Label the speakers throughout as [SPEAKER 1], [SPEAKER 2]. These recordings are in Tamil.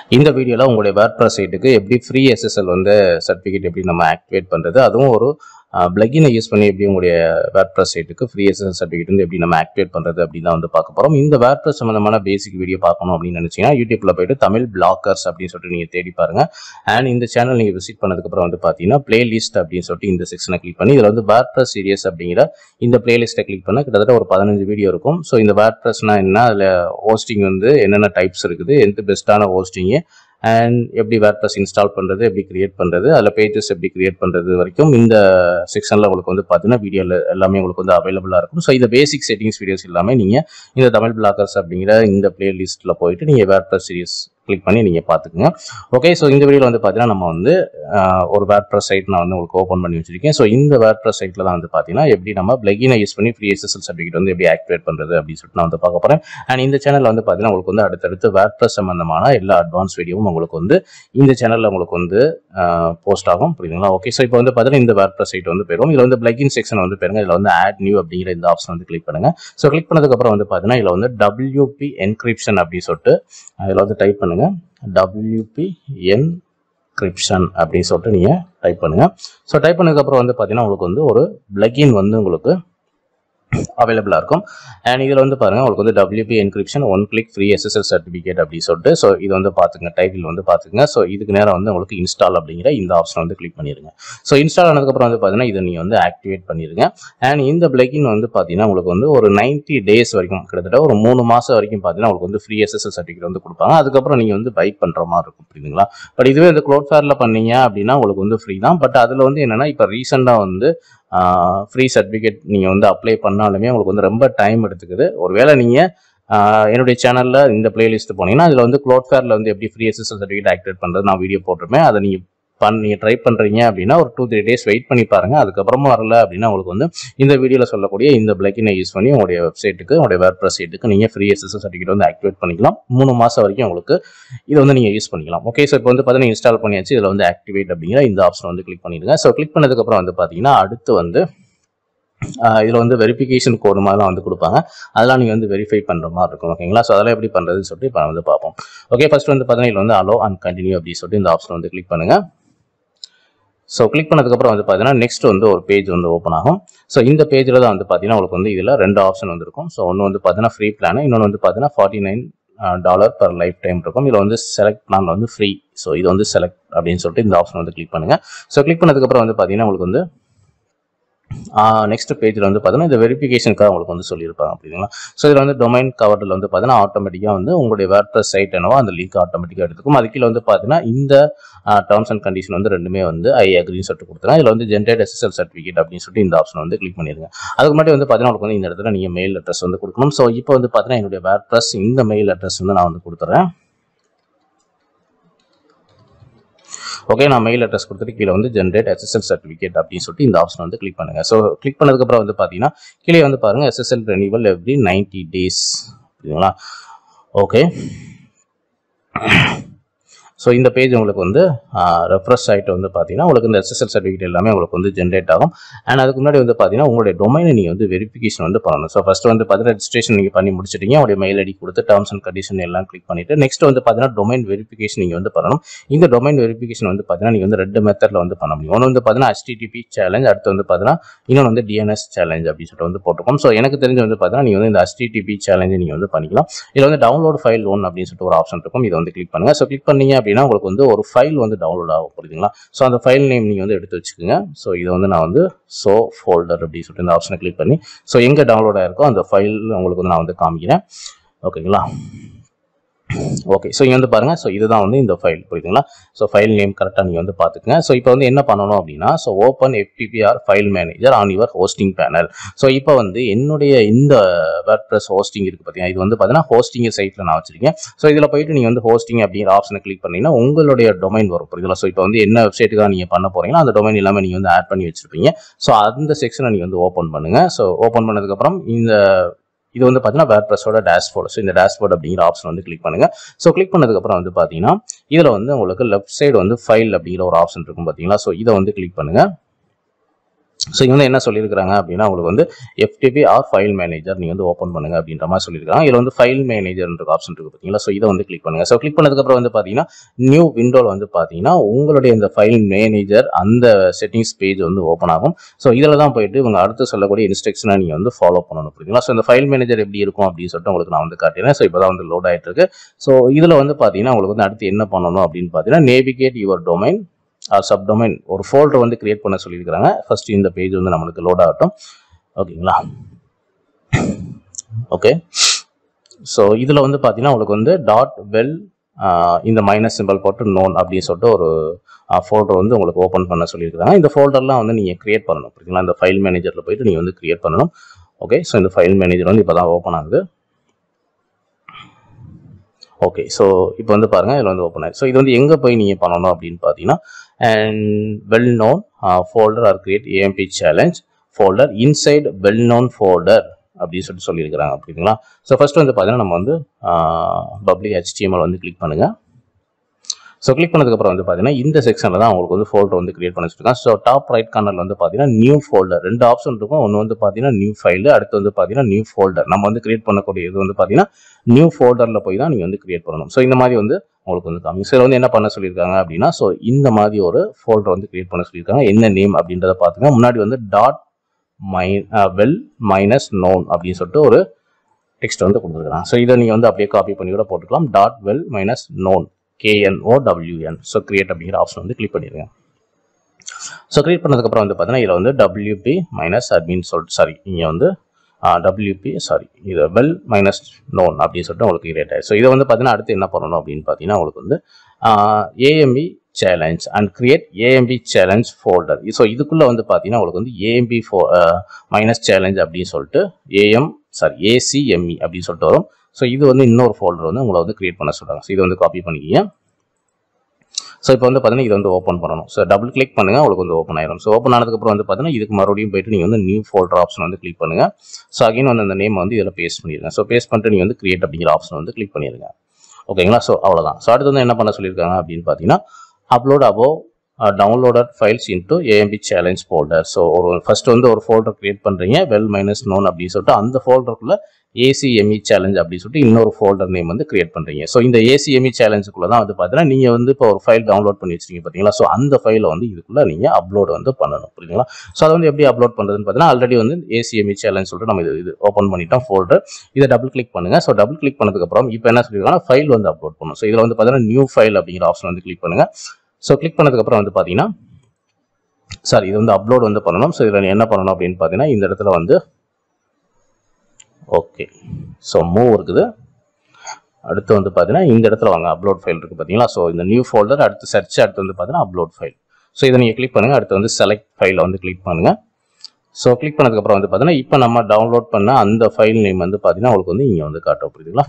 [SPEAKER 1] இந்த வீடியோவில் உங்களுடைய வேர்ட்ப்ரெஸ் சைட்டுக்கு எப்படி ஃப்ரீ எஸ்எஸ்எல் வந்து சர்டிஃபிகேட் எப்படி நம்ம ஆக்டிவேட் பண்ணுறது அதுவும் ஒரு பிளகினை யூஸ் பண்ணி எப்படி உங்களுடைய வேர்ட்ப்ரெஸ் சைட்டுக்கு ஃப்ரீ எஸ்எஸ்எல் சர்டிஃபிகேட் வந்து எப்படி நம்ம ஆக்டிவேட் பண்ணுறது அப்படின்னு தான் வந்து பார்க்க போகிறோம் இந்த வேர்ட்ப்ரெஸ் சம்மந்தமான பேசிக் வீடியோ பார்க்கணும் அப்படின்னு நினச்சிங்கன்னா யூடியூப்ல போயிட்டு தமிழ் பிளாக்கர்ஸ் அப்படின்னு சொல்லிட்டு நீங்கள் தேடி பாருங்க அண்ட் இந்த சேனல் நீங்கள் விசிட் பண்ணதுக்கப்புறம் வந்து பார்த்தீங்கன்னா பிளேலிஸ்ட் அப்படின்னு சொல்லிட்டு இந்த செக்ஷனை கிளிக் பண்ணி இதில் வந்து வேர்ட்ப்ரெஸ் சீரியஸ் அப்படிங்கிற இந்த பிளேலிஸ்ட்டை கிளிக் பண்ணால் கிட்டத்தட்ட ஒரு பதினஞ்சு வீடியோ இருக்கும் ஸோ இந்த வேர்ட்ப்ரெஸ்னா என்ன அதில் ஹோஸ்டிங் வந்து என்னென்ன டைப்ஸ் இருக்குது எந்த பெஸ்ட்டான ஹோஸ்டிங்கு அண்ட் எப்படி வேர்ட்ப்ரெஸ் இன்ஸ்டால் பண்ணுறது எப்படி கிரியேட் பண்ணுறது அதில் பேஜஸ் எப்படி கிரியேட் பண்ணுறது வரைக்கும் இந்த செக்ஷனில் உங்களுக்கு வந்து பார்த்தீங்கன்னா வீடியோவில் எல்லாமே உங்களுக்கு வந்து அவைலபிளாக இருக்கும் ஸோ இந்த பேசிக் செட்டிங்ஸ் வீடியோஸ் எல்லாமே நீங்கள் இந்த தமிழ் பிளாக்கர்ஸ் அப்படிங்கிற இந்த பிளேலிஸ்ட்டில் போயிட்டு நீங்கள் வேர்ட்ப்ரெஸ் சீரிஸ் கிளிக் பண்ணி நீங்கள் பார்த்துக்குங்க ஓகே ஸோ இந்த வீடியோவில் வந்து பார்த்தீங்கன்னா நம்ம வந்து ஆஹ், ஒரு வேர்ட்ப்ரெஸ் சைட் நான் வந்து உங்களுக்கு ஓப்பன் பண்ணி வச்சிருக்கேன் ஸோ இந்த வேர்ட்ப்ரெஸ் சைட்டில் தான் வந்து பார்த்தீங்கன்னா எப்படி நம்ம பிளகினை யூஸ் பண்ணி ஃப்ரீ எஸ்எஸ்எல் சர்டிஃபிகேட் வந்து எப்படி ஆக்டிவேட் பண்ணுறது அப்படின்னு சொல்லிட்டு நான் வந்து பார்க்க போகிறேன் அண்ட் இந்த சேனலில் வந்து பார்த்தீங்கன்னா உங்களுக்கு வந்து அடுத்தடுத்து வேர்ட்ப்ரெஸ் சம்பந்தமான எல்லா அட்வான்ஸ் வீடியோவும் உங்களுக்கு வந்து இந்த சேனலில் உங்களுக்கு வந்து போஸ்ட் ஆகும் புரியுதுங்களா ஓகே ஸோ இப்போ வந்து பார்த்தீங்கன்னா இந்த வேர்ட்ப்ரெஸ் சைட் வந்து போயிடும் இதில் வந்து பிளகின் செக்ஷன் வந்து போயிருங்க இதில் வந்து ஆட் நியூ அப்படிங்கிற இந்த ஆப்ஷன் வந்து கிளிக் பண்ணுங்க ஸோ கிளிக் பண்ணதுக்கப்புறம் வந்து பார்த்தீங்கன்னா இதில் வந்து டபிள்யூபி என்கிரிப்ஷன் அப்படின்னு சொல்லிட்டு இதில் வந்து டைப் பண்ணுங்க டபிள்யூபி என்கிரிப்ஷன் அப்படின்னு சொல்லிட்டு நீங்கள் டைப் பண்ணுங்க ஸோ டைப் பண்ணதுக்கப்புறம் வந்து பார்த்தீங்கன்னா உங்களுக்கு வந்து ஒரு பிளகின் வந்து உங்களுக்கு அவைலபிளாக இருக்கும் அண்ட் இதில் வந்து பாருங்க உங்களுக்கு வந்து WP encryption one click free SSL certificate அப்படின்னு சொல்லிட்டு ஸோ இது வந்து பார்த்துங்க டைட்டில் வந்து பார்த்துங்க ஸோ இதுக்கு நேரம் வந்து உங்களுக்கு இன்ஸ்டால் அப்படிங்கிற இந்த ஆப்ஷன் வந்து கிளிக் பண்ணிடுங்க ஸோ இன்ஸ்டால் ஆனதுக்கப்புறம் வந்து பார்த்தீங்கன்னா இதை நீங்கள் வந்து ஆக்டிவேட் பண்ணிடுங்க அண்ட் இந்த பிளகின் வந்து பார்த்தீங்கன்னா உங்களுக்கு வந்து ஒரு 90 டேஸ் வரைக்கும் கிட்டத்தட்ட ஒரு மூணு மாதம் வரைக்கும் பார்த்தீங்கன்னா உங்களுக்கு வந்து ஃப்ரீ எஸ்எஸ்எல் சர்டிஃபிகேட் வந்து கொடுப்பாங்க அதுக்கப்புறம் நீங்கள் வந்து பை பண்ணுற மாதிரி இருக்கும் புரியுதுங்களா பட் இதுவே இந்த க்ளோட் ஃபேரில் பண்ணீங்க அப்படின்னா உங்களுக்கு வந்து ஃப்ரீ தான் பட் அதில் வந்து என்னென்னா இப்போ ரீசெண்டாக வந்து ஃப்ரீ சர்டிஃபிகேட் நீங்கள் வந்து அப்ளை பண்ணாலுமே உங்களுக்கு வந்து ரொம்ப டைம் எடுத்துக்குது ஒருவேளை நீங்கள் என்னுடைய சேனலில் இந்த பிளேலிஸ்ட் போனீங்கன்னா அதில் வந்து க்ளோட் ஃபேரில் வந்து எப்படி ஃப்ரீ எஸ்எஸ்எல் சர்டிஃபிகேட் ஆக்டிவேட் பண்ணுறது நான் வீடியோ போட்டிருப்பேன் அதை நீங்கள் பண் நீங்கள் ட்ரை பண்ணுறீங்க அப்படின்னா ஒரு டூ த்ரீ டேஸ் வெயிட் பண்ணி பாருங்கள் அதுக்கப்புறமா வரல அப்படின்னா உங்களுக்கு வந்து இந்த வீடியோவில் சொல்லக்கூடிய இந்த பிளக்கினை யூஸ் பண்ணி உங்களுடைய வெப்சைட்டுக்கு உங்களுடைய வேர்ட்ப்ரெஸ் சைட்டுக்கு நீங்கள் ஃப்ரீ எஸ்எஸ்எல் சர்டிஃபிகேட் வந்து ஆக்டிவேட் பண்ணிக்கலாம் மூணு மாதம் வரைக்கும் உங்களுக்கு இதை வந்து நீங்கள் யூஸ் பண்ணிக்கலாம் ஓகே ஸோ இப்போ வந்து பார்த்தீங்கன்னா இன்ஸ்டால் பண்ணியாச்சு இதில் வந்து ஆக்டிவேட் அப்படிங்கிற இந்த ஆப்ஷன் வந்து கிளிக் பண்ணிடுங்க ஸோ கிளிக் பண்ணதுக்கப்புறம் வந்து பார்த்தீங்கன்னா அடுத்து வந்து இதில் வந்து வெரிஃபிகேஷன் கோடு மாதிரிலாம் வந்து கொடுப்பாங்க அதெல்லாம் நீங்கள் வந்து வெரிஃபை பண்ணுற மாதிரி இருக்கும் ஓகேங்களா ஸோ அதெல்லாம் எப்படி பண்ணுறதுன்னு சொல்லிட்டு இப்போ வந்து பார்ப்போம் ஓகே ஃபர்ஸ்ட் வந்து பார்த்தீங்கன்னா இதில் வந்து அலோ அண்ட் கண்டினியூ அப்படின்னு சொல்லிட்டு இந்த ஆப்ஷன் வந்து கிளிக் பண்ணுங்கள் ஸோ கிளிக் பண்ணதுக்கப்புறம் வந்து பார்த்தீங்கன்னா நெக்ஸ்ட் வந்து ஒரு பேஜ் வந்து ஓப்பன் ஆகும் ஸோ இந்த பேஜில் தான் வந்து பார்த்தீங்கன்னா உங்களுக்கு வந்து இதில் ரெண்டு ஆப்ஷன் வந்து இருக்கும் ஸோ ஒன்று வந்து பார்த்தீங்கன்னா ஃப்ரீ பிளான் இன்னொன்று வந்து பார்த்தீங்கன்னா forty nine dollar per life time இருக்கும் இதில் வந்து செலக்ட் பிளான் வந்து ஃப்ரீ ஸோ இது வந்து செலக்ட் அப்படின்னு சொல்லிட்டு இந்த ஆப்ஷன் வந்து கிளிக் பண்ணுங்கள் ஸோ கிளிக் பண்ணதுக்கப்புறம் வந்து பார்த்தீங்கன்னா உங்களுக்கு வந்து நெக்ஸ்ட் பேஜில் வந்து பார்த்தீங்கன்னா இந்த வெரிஃபிகேஷனுக்காக உங்களுக்கு வந்து சொல்லியிருப்பாங்க அப்படிங்களா ஸோ இதில் வந்து டொமைன் கவர்டில் வந்து பார்த்தீங்கன்னா ஆட்டோமேட்டிக்காக வந்து உங்களுடைய வேர்ட்ப்ரெஸ் சைட் என்னவோ அந்த லிங்க் ஆட்டோமேட்டிக்காக எடுத்துக்கும் அது கீழே வந்து பார்த்தீங்கன்னா இந்த டேர்ம்ஸ் அண்ட் கண்டிஷன் வந்து ரெண்டுமே வந்து ஐ அக்ரின்னு சொல்லிட்டு கொடுத்துருங்க இதில் வந்து ஜென்ரேட் எஸ்எஸ்எல் சர்டிஃபிகேட் அப்படின்னு சொல்லிட்டு இந்த ஆப்ஷன் வந்து கிளிக் பண்ணிடுங்க அதுக்கு முன்னாடி வந்து பார்த்தீங்கன்னா உங்களுக்கு வந்து இந்த இடத்துல நீங்கள் மெயில் அட்ரஸ் வந்து கொடுக்கணும் ஸோ இப்போ வந்து பார்த்தீங்கன்னா என்னுடைய வேர்ட்ப்ரெஸ் இந்த மெயில் அட்ரஸ் வந்து நான் வந்து கொடுத்துறேன் ஓகே நான் மெயில் அட்ரஸ் கொடுத்துட்டு கீழே வந்து ஜென்ரேட் எஸ்எஸ்எல் சர்டிஃபிகேட் அப்படின்னு சொல்லிட்டு இந்த ஆப்ஷன் வந்து கிளிக் பண்ணுங்க ஸோ கிளிக் பண்ணதுக்கப்புறம் வந்து பார்த்தீங்கன்னா கீழே வந்து பாருங்க SSL renewal every ninety days புரியுதுங்களா ஓகே ஸோ இந்த பேஜ் உங்களுக்கு வந்து ரெஃப்ரெஷ் ஆகிட்டு வந்து பார்த்தீங்கன்னா உங்களுக்கு இந்த எஸ்எஸ்எல் சர்டிஃபிகேட் எல்லாமே உங்களுக்கு வந்து ஜென்ரேட் ஆகும் அண்ட் அதுக்கு முன்னாடி வந்து பார்த்தீங்கன்னா உங்களுடைய டொமைனை நீங்கள் வந்து வெரிஃபிகேஷன் வந்து பண்ணணும் ஸோ ஃபஸ்ட்டு வந்து பார்த்தீங்கன்னா ரெஜிஸ்ட்ரேஷன் நீங்கள் பண்ணி முடிச்சிட்டீங்க உங்களுடைய மெயில் ஐடி கொடுத்து டேர்ம்ஸ் அண்ட் கண்டிஷன் எல்லாம் கிளிக் பண்ணிட்டு நெக்ஸ்ட் வந்து பார்த்தீங்கன்னா டொமைன் வெரிஃபிகேஷன் நீங்கள் வந்து பண்ணணும் இந்த டொமைன் வெரிஃபிகேஷன் வந்து பார்த்தீங்கன்னா நீங்கள் வந்து ரெண்டு மெத்தடில் வந்து பண்ண முடியும் ஒன்று வந்து பார்த்தீங்கன்னா HTTP சேலஞ்ச் அடுத்து வந்து பார்த்தீங்கன்னா இன்னொன்று வந்து டிஎன்எஸ் சேலஞ்ச் அப்படின்னு சொல்லிட்டு வந்து போட்டிருக்கோம் ஸோ எனக்கு தெரிஞ்சு வந்து பார்த்தீங்கன்னா நீங்கள் வந்து இந்த HTTP சேலஞ்சை நீங்கள் வந்து பண்ணிக்கலாம் இதில் வந்து டவுன்லோட் ஃபைல் ஒன் அப்படின்னு சொல்லிட்டு ஒரு ஆப்ஷன் இருக்கும் இதை வந்து கிளிக் பண்ணுங்க ஸோ கிளிக் பண்ணீங்க அப்படின்னா உங்களுக்கு வந்து ஒரு ஃபைல் வந்து டவுன்லோட் ஆகும் புரியுதுங்களா ஸோ அந்த ஃபைல் நேம் நீங்கள் வந்து எடுத்து வச்சுக்கோங்க ஸோ இதை வந்து நான் வந்து ஸோ ஃபோல்டர் அப்படின்னு சொல்லிட்டு இந்த ஆப்ஷனை கிளிக் பண்ணி ஸோ எங்கே டவுன்லோட் ஆயிருக்கோ அந்த ஃபைல் உங்களுக்கு வந்து நான் வந்து காமிக்கிறேன் ஓகேங்களா ஓகே ஸோ இங்கே வந்து பாருங்கள் ஸோ இதுதான் வந்து இந்த ஃபைல் புரியுதுங்களா ஸோ ஃபைல் நேம் கரெக்டாக நீங்கள் வந்து பார்த்துக்குங்க ஸோ இப்போ வந்து என்ன பண்ணணும் அப்படின்னா so open FTPR file manager on your hosting panel so இப்போ வந்து என்னுடைய இந்த வேர்ட்ப்ரெஸ் ஹோஸ்டிங் இருக்குது பார்த்தீங்கன்னா இது வந்து பார்த்தீங்கன்னா ஹோஸ்டிங் சைட்டில் நான் வச்சிருக்கேன் ஸோ இதில் போயிட்டு நீங்கள் வந்து ஹோஸ்டிங் அப்படிங்கிற ஆப்ஷனை கிளிக் பண்ணீங்கன்னா உங்களுடைய டொமைன் வரும் புரியுதுங்களா ஸோ இப்போ வந்து என்ன வெப்சைட்டுக்காக நீங்கள் பண்ண போறீங்களோ அந்த டொமைன் எல்லாமே நீங்கள் வந்து ஆட் பண்ணி வச்சிருப்பீங்க ஸோ அந்த செக்ஷனை நீங்கள் வந்து ஓப்பன் பண்ணுங்க ஸோ ஓப்பன் பண்ணதுக்கப்புறம் இந்த இது வந்து பார்த்தீங்கன்னா வேர்ட்ப்ரெஸோட டேஷ்போர்டு ஸோ இந்த டேஷ்போர்ட் அப்படிங்கிற ஆப்ஷன் வந்து கிளிக் பண்ணுங்க ஸோ கிளிக் பண்ணதுக்கப்புறம் வந்து பார்த்தீங்கன்னா இதில் வந்து உங்களுக்கு லெஃப்ட் சைடு வந்து ஃபைல் அப்படிங்கிற ஒரு ஆப்ஷன் இருக்கும் பார்த்தீங்களா ஸோ இதை வந்து கிளிக் பண்ணுங்க ஸோ இங்க வந்து என்ன சொல்லியிருக்காங்க அப்படின்னா உங்களுக்கு வந்து FTP ஆர் ஃபைல் மேனேஜர் நீங்கள் வந்து ஓப்பன் பண்ணுங்க அப்படின்ற மாதிரி சொல்லியிருக்காங்க இதில் வந்து ஃபைல் மேனேஜர்ன்ற ஆப்ஷன் இருக்கு பார்த்தீங்களா ஸோ இதை வந்து கிளிக் பண்ணுங்க ஸோ கிளிக் பண்ணதுக்கப்புறம் வந்து பார்த்தீங்கன்னா நியூ விண்டோவில் வந்து பார்த்தீங்கன்னா உங்களுடைய இந்த ஃபைல் மேனேஜர் அந்த செட்டிங்ஸ் பேஜ் வந்து ஓப்பன் ஆகும் ஸோ இதில் தான் போயிட்டு இவங்க அடுத்து சொல்லக்கூடிய இன்ஸ்ட்ரக்ஷனை நீங்கள் வந்து ஃபாலோ பண்ணணும் புரியுங்களா ஸோ இந்த ஃபைல் மேனேஜர் எப்படி இருக்கும் அப்படின்னு சொல்லிட்டு உங்களுக்கு நான் வந்து காட்டினேன் ஸோ இப்போ தான் வந்து லோட் ஆகிட்டு இருக்கு ஸோ இதில் வந்து பார்த்தீங்கன்னா உங்களுக்கு வந்து அடுத்து என்ன பண்ணணும் அப்படின்னு பார்த்தீங்கன்னா நேவிகேட் யுவர் டொமைன் சப்டொமைன் ஒரு ஃபோல்டர் வந்து கிரியேட் பண்ண சொல்லியிருக்காங்க ஃபர்ஸ்ட் இந்த பேஜ் வந்து நம்மளுக்கு லோட் ஆகட்டும் ஓகேங்களா ஓகே ஸோ இதில் வந்து பார்த்தீங்கன்னா உங்களுக்கு வந்து டாட் வெல் இந்த மைனஸ் சிம்பிள் போட்டு நோன் அப்படின்னு சொல்லிட்டு ஒரு ஃபோல்டர் வந்து உங்களுக்கு ஓப்பன் பண்ண சொல்லியிருக்காங்க இந்த ஃபோல்டர்லாம் வந்து நீங்கள் கிரியேட் பண்ணணும் புரியுங்களா இந்த ஃபைல் மேனேஜரில் போயிட்டு நீங்கள் வந்து கிரியேட் பண்ணணும் ஓகே ஸோ இந்த ஃபைல் மேனேஜர் வந்து இப்போ தான் ஓப்பன் ஆகுது ஓகே ஸோ இப்போ வந்து பாருங்கள் இதில் வந்து ஓப்பன் ஆயிடுச்சு ஸோ இது வந்து எங்கே போய் நீங்கள் பண்ணணும் அப்படின்னு பார்த்தீங்கன்னா and well known folder or create AMP challenge folder inside well known folder அப்படின்னு சொல்லிட்டு சொல்லியிருக்கிறாங்க அப்படிங்களா ஸோ ஃபர்ஸ்ட் வந்து பார்த்தீங்கன்னா நம்ம வந்து பப்ளிக் ஹெச்டிஎம்எல் வந்து கிளிக் பண்ணுங்கள் ஸோ கிளிக் பண்ணதுக்கப்புறம் வந்து பார்த்தீங்கன்னா இந்த செக்ஷனில் தான் உங்களுக்கு வந்து ஃபோல்டர் வந்து கிரியேட் பண்ணி வச்சிருக்காங்க ஸோ டாப் ரைட் கார்னரில் வந்து பார்த்தீங்கன்னா நியூ ஃபோல்டர் ரெண்டு ஆப்ஷன் இருக்கும் ஒன்று வந்து பார்த்தீங்கன்னா நியூ ஃபைல் அடுத்து வந்து பார்த்தீங்கன்னா நியூ ஃபோல்டர் நம்ம வந்து கிரியேட் பண்ணக்கூடிய இது வந்து பார்த்தீங்கன்னா நியூ ஃபோல்டரில் போய் தான் நீங்கள் வந்து கிரியேட் பண்ணணும் ஸோ இந்த மாதிரி வந்து உங்களுக்கு வந்து காமி ஸோ வந்து என்ன பண்ண சொல்லியிருக்காங்க அப்படின்னா ஸோ இந்த மாதிரி ஒரு ஃபோல்டர் வந்து கிரியேட் பண்ண சொல்லியிருக்காங்க என்ன நேம் அப்படின்றத பார்த்துங்க முன்னாடி வந்து dot my well minus known அப்படின்னு சொல்லிட்டு ஒரு டெக்ஸ்ட் வந்து கொடுத்துருக்காங்க ஸோ இதை நீங்கள் வந்து அப்படியே காப்பி பண்ணி கூட போட்டுக்கலாம் dot well minus known KNO WN so create அப்படிங்கிற ஆப்ஷன் வந்து கிளிக் பண்ணிடுங்க ஸோ கிரியேட் பண்ணதுக்கப்புறம் வந்து பார்த்தீங்கன்னா இதில் வந்து டபிள்யூபி மைனஸ் அட்மின் சொல்லிட்டு சாரி இங்கே வந்து டபிள்யூபி சாரி இது வெல் மைனஸ் நோன் அப்படின்னு சொல்லிட்டு உங்களுக்கு கிரியேட் ஆயிடுச்சு ஸோ இதை வந்து பார்த்தீங்கன்னா அடுத்து என்ன பண்ணணும் அப்படின்னு பார்த்தீங்கன்னா உங்களுக்கு வந்து AMP challenge and create AMP challenge folder so இதுக்குள்ளே வந்து பார்த்தீங்கன்னா உங்களுக்கு வந்து ஏஎம்பி ஃபோ மைனஸ் சேலஞ்ச் அப்படின்னு சொல்லிட்டு ஏஎம் சாரி ஏசிஎம்இ அப்படின்னு சொல்லிட்டு வரும் ஸோ இது வந்து இன்னொரு ஃபோல்டர் வந்து உங்களை வந்து கிரியேட் பண்ண சொல்கிறாங்க ஸோ இதை வந்து காப்பி பண்ணிக்கிங்க ஸோ இப்போ வந்து பார்த்தீங்கன்னா இதை வந்து ஓப்பன் பண்ணணும் ஸோ டபுள் கிளிக் பண்ணுங்க உங்களுக்கு வந்து ஓப்பன் ஆயிரும் ஸோ ஓப்பன் ஆனதுக்கப்புறம் வந்து பார்த்தீங்கன்னா இதுக்கு மறுபடியும் போயிட்டு நீங்கள் வந்து நியூ ஃபோல்டர் ஆப்ஷன் வந்து கிளிக் பண்ணுங்க ஸோ அகைன் வந்து அந்த நேம் வந்து இதில் பேஸ்ட் பண்ணிடுங்க ஸோ பேஸ்ட் பண்ணிட்டு நீங்கள் வந்து கிரியேட் அப்படிங்கிற ஆப்ஷன் வந்து கிளிக் பண்ணிடுங்க ஓகேங்களா ஸோ அவ்வளோதான் ஸோ அடுத்து வந்து என்ன பண்ண சொல்லியிருக்காங்க அப்படின்னு பார்த்தீங்கன்னா upload above downloaded files into AMP challenge folder so ஒரு ஃபர்ஸ்ட் வந்து ஒரு ஃபோல்டர் கிரியேட் பண்ணுறீங்க வெல் மைனஸ் நோன் அப்படின்னு சொல்லிட்டு அந்த ஃபோல்டருக்குள்ள ஏசிஎம்இ சேலஞ்ச் அப்படின்னு சொல்லிட்டு இன்னொரு ஃபோல்டர் நேம் வந்து கிரியேட் பண்ணுறீங்க ஸோ இந்த ஏசிஎம்இ சேலஞ்சுக்குள்ள தான் வந்து பார்த்தீங்கன்னா நீங்கள் வந்து இப்போ ஒரு ஃபைல் டவுன்லோட் பண்ணி வச்சிருக்கீங்க பார்த்தீங்களா ஸோ அந்த ஃபைலை வந்து இதுக்குள்ள நீங்கள் அப்லோட் வந்து பண்ணணும் புரியுங்களா ஸோ அதை வந்து எப்படி அப்லோட் பண்ணுறதுன்னு பார்த்தீங்கன்னா ஆல்ரெடி வந்து ஏசிஎம்இ சேலஞ்ச் சொல்லிட்டு நம்ம இது இது ஓப்பன் பண்ணிட்டோம் ஃபோல்டர் இதை டபுள் கிளிக் பண்ணுங்க ஸோ டபுள் கிளிக் பண்ணதுக்கப்புறம் இப்போ என்ன சொல்லியிருக்காங்கன்னா ஃபைல் வந்து அப்லோட் பண்ணணும் ஸோ இதில் வந்து பார்த்தீங்கன்னா நியூ ஃபைல் அப்படிங்கிற ஆப்ஷன் வந்து கிளிக் பண்ணுங்க ஸோ கிளிக் பண்ணதுக்கப்புறம் வந்து பார்த்தீங்கன்னா சாரி இது வந்து அப்லோட் வந்து பண்ணணும் ஸோ இதில் என்ன பண்ணணும் அப்படின்னு பார்த்தீங்கன்னா இந்த இடத்துல வந்து ஓகே ஸோ மூவ் இருக்குது அடுத்து வந்து பார்த்தீங்கன்னா இந்த இடத்துல வாங்க அப்லோட் ஃபைல் இருக்குது பார்த்தீங்களா ஸோ இந்த நியூ ஃபோல்டர் அடுத்து சர்ச் அடுத்து வந்து பார்த்தீங்கன்னா அப்லோட் ஃபைல் ஸோ இதை நீங்கள் கிளிக் பண்ணுங்கள் அடுத்து வந்து செலக்ட் ஃபைலை வந்து கிளிக் பண்ணுங்கள் ஸோ கிளிக் பண்ணதுக்கப்புறம் வந்து பார்த்தீங்கன்னா இப்போ நம்ம டவுன்லோட் பண்ண அந்த ஃபைல் நேம் வந்து பார்த்தீங்கன்னா உங்களுக்கு வந்து இங்கே வந்து காட்டும் புரியுதுங்களா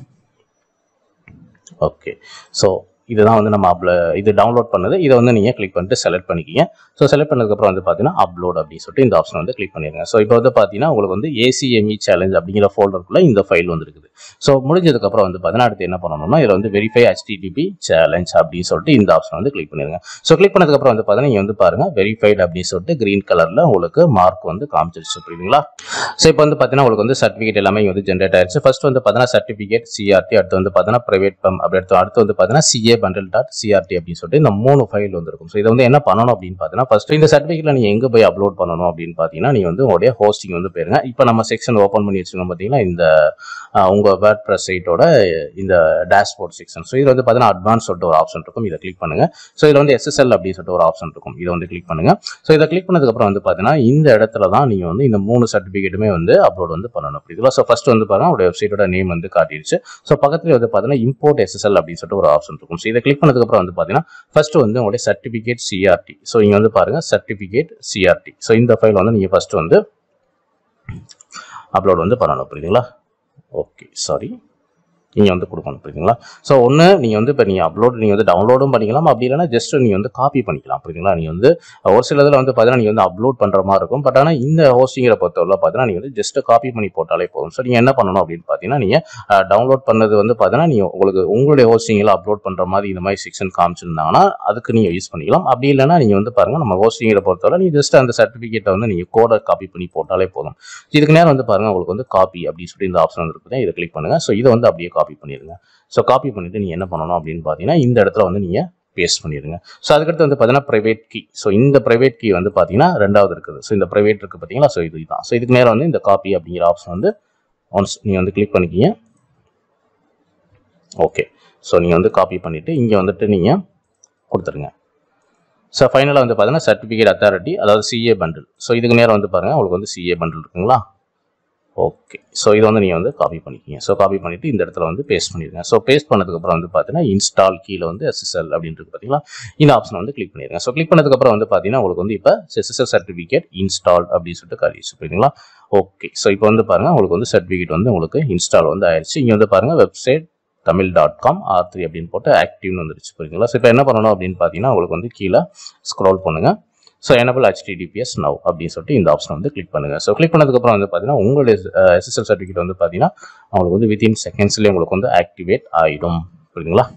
[SPEAKER 1] ஓகே ஸோ இதுதான் வந்து நம்ம அப்ல இது டவுன்லோட் பண்ணது இதை வந்து நீங்கள் கிளிக் பண்ணிட்டு செலக்ட் பண்ணிக்கிங்க ஸோ செலக்ட் பண்ணதுக்கப்புறம் வந்து பார்த்தீங்கன்னா அப்லோட் அப்படின்னு சொல்லிட்டு இந்த ஆப்ஷன் வந்து கிளிக் பண்ணிடுங்க ஸோ இப்போ வந்து பார்த்தீங்கன்னா உங்களுக்கு வந்து ஏசிஎம்இ சேலஞ்ச் அப்படிங்கிற ஃபோல்டருக்குள்ள இந்த ஃபைல் வந்து இருக்குது ஸோ முடிஞ்சதுக்கப்புறம் வந்து பார்த்தீங்கன்னா அடுத்து என்ன பண்ணணும்னா இதில் வந்து வெரிஃபை ஹெச்டிடிபி சேலஞ்ச் அப்படின்னு சொல்லிட்டு இந்த ஆப்ஷன் வந்து கிளிக் பண்ணிடுங்க ஸோ கிளிக் பண்ணதுக்கப்புறம் வந்து பார்த்தீங்கன்னா நீங்கள் வந்து பாருங்க வெரிஃபைட் அப்படின்னு சொல்லிட்டு கிரீன் கலரில் உங்களுக்கு மார்க் வந்து காமிச்சிருச்சு புரியுதுங்களா ஸோ இப்போ வந்து பார்த்தீங்கன்னா உங்களுக்கு வந்து சர்டிஃபிகேட் எல்லாமே இங்க வந்து ஜென்ரேட் ஆயிருச்சு ஃபர்ஸ்ட் வந்து பார்த்தீங்கன்னா சர்டிஃபிகேட் சிஆர்டி அடுத்து வந்து பார்த்தீங்கன்னா பிரைவேட் பம் அப்படி அடுத்து அடுத்து வந்து பார்த்தீங்கன்னா சிஏ பண்டல் டாட் சிஆர்டி அப்படின்னு சொல்லிட்டு இந்த மூணு ஃபைல் வந்து இருக்கும் ஸோ இதை வந்து என்ன பண்ணணும் அப்படின்னு பார்த்தீங்கன்னா ஃபர்ஸ்ட் இந்த சர்டிஃபிகேட்ல நீங்கள் எங்கே போய் அப்லோட் பண்ணணும் அப்படின்னு பார்த்தீங்கன்னா நீங்கள் வந்து உங்களுடைய ஹோஸ்டிங் வந்து போயிருங்க இப்போ நம்ம செக்ஷன் ஓப்பன் பண்ணி வச்சிருக்கோம் பார்த்தீங்கன்னா இந்த ஆஹ், உங்க வேர்ட் ப்ரெஸ் சைட்டோட இந்த டேஷ்போர்ட் செக்ஷன் ஸோ இதில் வந்து பார்த்தீங்கன்னா அட்வான்ஸ் சொல்லிட்டு ஒரு ஆப்ஷன் இருக்கும் இதை கிளிக் பண்ணுங்க ஸோ இதில் வந்து எஸ்எஸ்எல் அப்படின்னு சொல்லிட்டு ஒரு ஆப்ஷன் இருக்கும் இதை வந்து கிளிக் பண்ணுங்க ஸோ இதை கிளிக் பண்ணதுக்கப்புறம் வந்து பார்த்தீங்கன்னா இந்த இடத்துல தான் நீங்கள் வந்து இந்த மூணு சர்டிஃபிகேட்டுமே வந்து அப்லோட் வந்து பண்ணணும் புரியுதுங்களா ஸோ ஃபர்ஸ்ட் வந்து பாருங்க உங்களுடைய வெப்சைட்டோட நேம் வந்து காட்டிடுச்சு ஸோ பக்கத்துல வந்து பார்த்தீங்கன்னா இம்போர்ட் எஸ்எஸ்எல் அப்படின்னு சொல்லிட்டு ஒரு ஆப்ஷன் இருக்கும் ஸோ இதை கிளிக் பண்ணதுக்கப்புறம் வந்து பார்த்தீங்கன்னா ஃபர்ஸ்ட் வந்து உங்களுடைய சர்டிஃபிகேட் சிஆர்டி ஸோ இங்கே வந்து பாருங்க சர்டிஃபிகேட் சிஆர்டி ஸோ இந்த ஃபைல் வந்து நீங்கள் ஃபர்ஸ்ட் வந்து அப்லோட் வந்து பண்ணணும் புரியுதுங்களா ஓகே சாரி நீங்கள் வந்து கொடுக்கணும் புரியுதுங்களா ஸோ ஒன்று நீங்கள் வந்து இப்போ நீங்கள் அப்லோட் நீங்கள் வந்து டவுன்லோடும் பண்ணிக்கலாம் அப்படி இல்லைனா ஜஸ்ட் நீங்கள் வந்து காப்பி பண்ணிக்கலாம் புரியுதுங்களா நீங்கள் வந்து ஒரு சில இதில் வந்து பார்த்தீங்கன்னா நீங்கள் வந்து அப்லோட் பண்ணுற மாதிரி இருக்கும் பட் ஆனால் இந்த ஹோஸ்டிங்கிற பொறுத்தவரை பார்த்தீங்கன்னா நீங்கள் வந்து ஜஸ்ட் காப்பி பண்ணி போட்டாலே போதும் ஸோ நீங்கள் என்ன பண்ணணும் அப்படின்னு பார்த்தீங்கன்னா நீங்கள் டவுன்லோட் பண்ணது வந்து பார்த்தீங்கன்னா நீங்கள் உங்களுக்கு உங்களுடைய ஹோஸ்டிங்கில் அப்லோட் பண்ணுற மாதிரி இந்த மாதிரி செக்ஷன் காமிச்சிருந்தாங்கன்னா அதுக்கு நீங்கள் யூஸ் பண்ணிக்கலாம் அப்படி இல்லைனா நீங்கள் வந்து பாருங்கள் நம்ம ஹோஸ்டிங்கிற பொறுத்தவரை நீங்கள் ஜஸ்ட் அந்த சர்டிஃபிகேட்டை வந்து நீங்கள் கோடை காப்பி பண்ணி போட்டாலே போதும் இதுக்கு நேரம் வந்து பாருங்கள் உங்களுக்கு வந்து காப்பி அப்படின்னு சொல்லி இந்த ஆப்ஷன் இருக்குது இதை கிளிக் பண்ணுங்கள் ஸோ இதை வந்து அப்படியே காப்பி பண்ணிடுங்க ஸோ காப்பி பண்ணிவிட்டு நீங்கள் என்ன பண்ணணும் அப்படின்னு பார்த்தீங்கன்னா இந்த இடத்துல வந்து நீங்கள் பேஸ்ட் பண்ணிடுங்க ஸோ அதுக்கடுத்து வந்து பார்த்தீங்கன்னா ப்ரைவேட் கீ ஸோ இந்த ப்ரைவேட் கீ வந்து பார்த்தீங்கன்னா ரெண்டாவது இருக்குது ஸோ இந்த ப்ரைவேட் இருக்குது பார்த்தீங்களா ஸோ இது தான் ஸோ இதுக்கு நேரம் வந்து இந்த காப்பி அப்படிங்கிற ஆப்ஷன் வந்து ஒன்ஸ் நீங்கள் வந்து கிளிக் பண்ணிக்கிங்க ஓகே ஸோ நீங்கள் வந்து காப்பி பண்ணிவிட்டு இங்கே வந்துட்டு நீங்கள் கொடுத்துருங்க ஸோ ஃபைனலாக வந்து பார்த்தீங்கன்னா சர்டிஃபிகேட் அத்தாரிட்டி அதாவது சிஏ பண்டில் ஸோ இதுக்கு நேரம் வந்து பாருங்கள் உங்களுக்கு வந்து சிஏ பண்டில் இருக்குங்களா ஓகே ஸோ இது வந்து நீங்கள் வந்து காப்பி பண்ணிக்கிங்க ஸோ காப்பி பண்ணிவிட்டு இந்த இடத்துல வந்து பேஸ்ட் பண்ணிடுங்க ஸோ பேஸ்ட் பண்ணதுக்கப்புறம் வந்து பார்த்தீங்கன்னா இன்ஸ்டால் கீழே வந்து எஸ்எஸ்எல் அப்படின்றது பார்த்தீங்களா இந்த ஆப்ஷன் வந்து கிளிக் பண்ணிடுங்க ஸோ கிளிக் பண்ணதுக்கப்புறம் வந்து பார்த்தீங்கன்னா உங்களுக்கு வந்து இப்போ எஸ்எஸ்எல் சர்டிஃபிகேட் இன்ஸ்டால் அப்படின்னு சொல்லிட்டு காரிச்சு புரியுதுங்களா ஓகே ஸோ இப்போ வந்து பாருங்கள் உங்களுக்கு வந்து சர்டிஃபிகேட் வந்து உங்களுக்கு இன்ஸ்டால் வந்து ஆயிடுச்சு இங்கே வந்து பாருங்கள் website Tamil dot com R three அப்படின்னு போட்டு ஆக்டிவ்னு வந்துருச்சு புரியுதுங்களா ஸோ இப்போ என்ன பண்ணணும் அப்படின்னு பார்த்தீங்கன்னா உங்களுக்கு வந்து கீழே ஸ்க்ரோல் பண்ணுங்கள் ஸோ எனபிள் ஹெச்டிடிபிஎஸ் நவ் அப்படின்னு சொல்லிட்டு இந்த ஆப்ஷன் வந்து கிளிக் பண்ணுங்கள் ஸோ கிளிக் பண்ணதுக்கப்புறம் வந்து பார்த்தீங்கன்னா உங்களுடைய எஸ்எஸ்எல் சர்டிஃபிகேட் வந்து பார்த்தீங்கன்னா உங்களுக்கு வந்து வித்தின் செகண்ட்ஸ்லேயே உங்களுக்கு வந்து ஆக்டிவேட் ஆகிடும் புரியுதுங்களா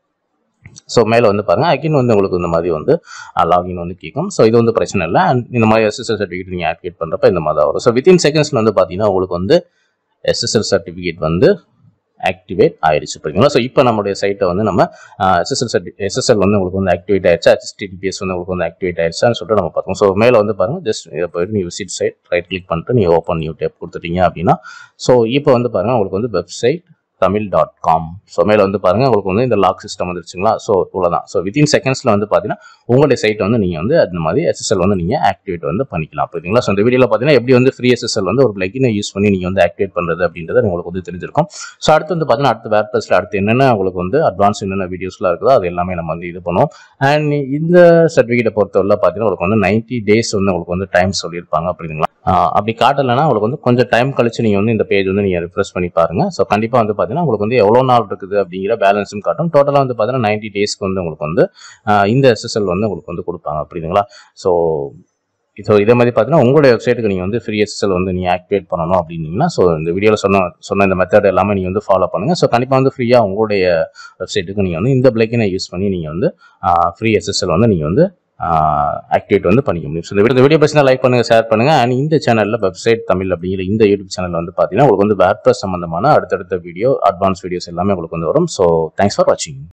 [SPEAKER 1] ஸோ மேலே வந்து பாருங்கள் அகைன் வந்து உங்களுக்கு இந்த மாதிரி வந்து லாகின் வந்து கேட்கும் ஸோ இது வந்து பிரச்சனை இல்லை அண்ட் இந்த மாதிரி எஸ்எஸ்எல் சர்டிஃபிகேட் நீங்கள் ஆக்டிவேட் பண்ணுறப்ப இந்த மாதிரி தான் வரும் ஸோ வித்தின் செகண்ட்ஸில் வந்து பார்த்தீங்கன்னா உங்களுக்கு வந்து எஸ்எஸ்எல் சர்டிஃபிகேட் வந்து ஆக்டிவேட் ஆயிடுச்சு புரியுங்களா ஸோ இப்போ நம்மளுடைய சைட்டை வந்து நம்ம எஸ்எஸ்எல் சர்டி எஸ்எஸ்எல் வந்து உங்களுக்கு வந்து ஆக்டிவேட் ஆயிடுச்சு ஹெச்டிடிபிஎஸ் வந்து உங்களுக்கு வந்து ஆக்டிவேட் ஆயிடுச்சான்னு சொல்லிட்டு நம்ம பார்த்தோம் ஸோ மேலே வந்து பாருங்கள் ஜஸ்ட் இதை போயிட்டு நீங்கள் விசிட் சைட் ரைட் கிளிக் பண்ணிட்டு நீங்கள் ஓப்பன் நியூ டேப் கொடுத்துட்டீங்க அப்படின்னா ஸோ இப்போ வந்து பாருங்கள் உங்களுக்கு வந்து website Tamil dot com so மேலே வந்து பாருங்கள் உங்களுக்கு வந்து இந்த லாக் சிஸ்டம் வந்துருச்சுங்களா ஸோ இவ்வளோதான் ஸோ வித்தின் செகண்ட்ஸில் வந்து பார்த்தீங்கன்னா உங்களுடைய சைட்டை வந்து நீங்கள் வந்து அந்த மாதிரி எஸ்எஸ்எல் வந்து நீங்கள் ஆக்டிவேட் வந்து பண்ணிக்கலாம் புரியுதுங்களா ஸோ இந்த வீடியோவில் பார்த்தீங்கன்னா எப்படி வந்து ஃப்ரீ எஸ்எஸ்எல் வந்து ஒரு பிளக்கினை யூஸ் பண்ணி நீங்கள் வந்து ஆக்டிவேட் பண்ணுறது அப்படின்றத உங்களுக்கு வந்து தெரிஞ்சிருக்கும் ஸோ அடுத்து வந்து பார்த்தீங்கன்னா அடுத்து வேர் ப்ளஸில் அடுத்து என்னென்ன உங்களுக்கு வந்து அட்வான்ஸ் என்னென்ன வீடியோஸ்லாம் இருக்குதோ அது எல்லாமே நம்ம வந்து இது பண்ணுவோம் அண்ட் இந்த சர்டிஃபிகேட்டை பொறுத்தவரை பார்த்தீங்கன்னா உங்களுக்கு வந்து நைன்ட்டி டேஸ் வந்து உங்களுக்கு வந்து டைம் சொல்லியிருப்பாங்க அப்படிங்களா அப்படி காட்டலைன்னா உங்களுக்கு வந்து கொஞ்சம் டைம் கழிச்சு நீங்கள் வந்து இந்த பேஜ் வந்து நீங்கள் ரிஃப்ரெஷ் பண்ணி பாருங்க ஸோ கண்டிப்பாக வந்து பார்த்தீங்கன்னா உங்களுக்கு வந்து எவ்வளோ நாள் இருக்குது அப்படிங்கிற பேலன்ஸும் காட்டும் டோட்டலாக வந்து பார்த்தீங்கன்னா நைன்ட்டி டேஸ்க்கு வந்து உங்களுக்கு வந்து இந்த எஸ்எஸ்எல் வந்து உங்களுக்கு வந்து கொடுப்பாங்க புரியுதுங்களா ஸோ ஸோ இதே மாதிரி பார்த்தீங்கன்னா உங்களுடைய வெப்சைட்டுக்கு நீங்கள் வந்து ஃப்ரீ எஸ்எஸ்எல் வந்து நீங்கள் ஆக்டிவேட் பண்ணணும் அப்படின்னீங்கன்னா ஸோ இந்த வீடியோவில் சொன்ன சொன்ன இந்த மெத்தட் எல்லாமே நீங்கள் வந்து ஃபாலோ பண்ணுங்கள் ஸோ கண்டிப்பாக வந்து ஃப்ரீயாக உங்களுடைய வெப்சைட்டுக்கு நீங்கள் வந்து இந்த பிளக்கினை யூஸ் பண்ணி நீங்கள் வந்து ஃப்ரீ எஸ்எஸ்எல் வந்து நீங்கள் வந்து ஆக்டிவேட் வந்து பண்ணிக்க முடியும் ஸோ இந்த வீடியோ பர்சனாக லைக் பண்ணுங்கள் ஷேர் பண்ணுங்கள் அண்ட் இந்த சேனலில் வெப்சைட் தமிழ் அப்படிங்கிற இந்த யூடியூப் சேனல் வந்து பார்த்தீங்கன்னா உங்களுக்கு வந்து வேர்ப்ரஸ் சம்மந்தமான அடுத்தடுத்த வீடியோ அட்வான்ஸ் வீடியோஸ் எல்லாமே உங்களுக்கு வந்து வரும் ஸோ தேங்க்ஸ் ஃபார் வாட்சிங்